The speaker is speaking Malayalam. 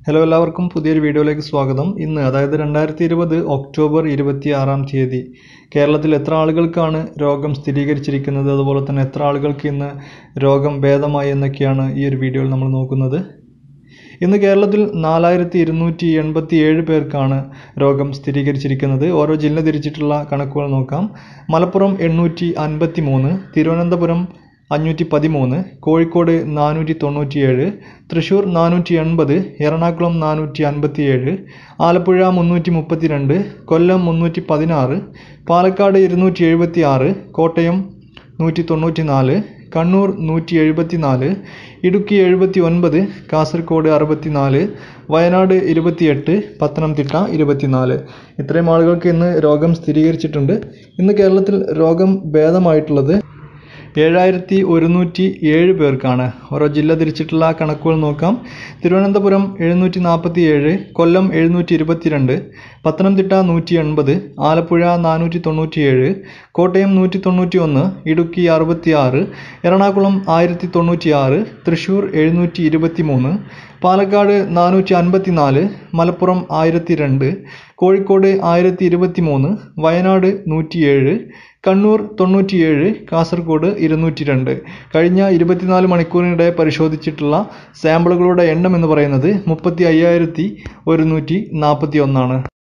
ഹലോ എല്ലാവർക്കും പുതിയൊരു വീഡിയോയിലേക്ക് സ്വാഗതം ഇന്ന് അതായത് രണ്ടായിരത്തി ഇരുപത് ഒക്ടോബർ ഇരുപത്തി ആറാം തീയതി കേരളത്തിൽ എത്ര ആളുകൾക്കാണ് രോഗം സ്ഥിരീകരിച്ചിരിക്കുന്നത് അതുപോലെ തന്നെ എത്ര ആളുകൾക്ക് ഇന്ന് രോഗം ഭേദമായി എന്നൊക്കെയാണ് ഈ ഒരു വീഡിയോയിൽ നമ്മൾ നോക്കുന്നത് ഇന്ന് കേരളത്തിൽ നാലായിരത്തി ഇരുന്നൂറ്റി എൺപത്തി ഏഴ് പേർക്കാണ് രോഗം സ്ഥിരീകരിച്ചിരിക്കുന്നത് ഓരോ ജില്ല തിരിച്ചിട്ടുള്ള കണക്കുകൾ നോക്കാം മലപ്പുറം എണ്ണൂറ്റി അൻപത്തി മൂന്ന് തിരുവനന്തപുരം അഞ്ഞൂറ്റി പതിമൂന്ന് കോഴിക്കോട് നാനൂറ്റി തൊണ്ണൂറ്റിയേഴ് തൃശ്ശൂർ നാനൂറ്റി എൺപത് എറണാകുളം നാനൂറ്റി അൻപത്തിയേഴ് ആലപ്പുഴ മുന്നൂറ്റി മുപ്പത്തിരണ്ട് കൊല്ലം മുന്നൂറ്റി പതിനാറ് പാലക്കാട് ഇരുന്നൂറ്റി എഴുപത്തി ആറ് കോട്ടയം നൂറ്റി തൊണ്ണൂറ്റി നാല് കണ്ണൂർ നൂറ്റി എഴുപത്തി നാല് ഇടുക്കി എഴുപത്തി ഒൻപത് കാസർഗോഡ് അറുപത്തി നാല് വയനാട് ഇരുപത്തിയെട്ട് പത്തനംതിട്ട ഇരുപത്തിനാല് ഇത്രയും ആളുകൾക്ക് ഇന്ന് രോഗം സ്ഥിരീകരിച്ചിട്ടുണ്ട് ഇന്ന് കേരളത്തിൽ രോഗം ഭേദമായിട്ടുള്ളത് ഏഴായിരത്തി ഒരുന്നൂറ്റി ഏഴ് പേർക്കാണ് ഓരോ ജില്ല തിരിച്ചിട്ടുള്ള കണക്കുകൾ നോക്കാം തിരുവനന്തപുരം എഴുന്നൂറ്റി നാൽപ്പത്തി ഏഴ് കൊല്ലം എഴുന്നൂറ്റി ഇരുപത്തിരണ്ട് പത്തനംതിട്ട നൂറ്റി എൺപത് ആലപ്പുഴ നാനൂറ്റി തൊണ്ണൂറ്റി ഏഴ് കോട്ടയം നൂറ്റി തൊണ്ണൂറ്റി ഒന്ന് ഇടുക്കി അറുപത്തി ആറ് എറണാകുളം ആയിരത്തി തൊണ്ണൂറ്റി ആറ് തൃശ്ശൂർ എഴുന്നൂറ്റി ഇരുപത്തി മൂന്ന് പാലക്കാട് നാനൂറ്റി അൻപത്തി നാല് മലപ്പുറം ആയിരത്തി രണ്ട് കോഴിക്കോട് ആയിരത്തി ഇരുപത്തി മൂന്ന് വയനാട് നൂറ്റിയേഴ് കണ്ണൂർ തൊണ്ണൂറ്റിയേഴ് കാസർഗോഡ് ഇരുന്നൂറ്റി രണ്ട് കഴിഞ്ഞ ഇരുപത്തിനാല് മണിക്കൂറിനിടെ പരിശോധിച്ചിട്ടുള്ള സാമ്പിളുകളുടെ എണ്ണം എന്ന് പറയുന്നത് മുപ്പത്തി അയ്യായിരത്തി ഒരുന്നൂറ്റി നാൽപ്പത്തി ഒന്നാണ്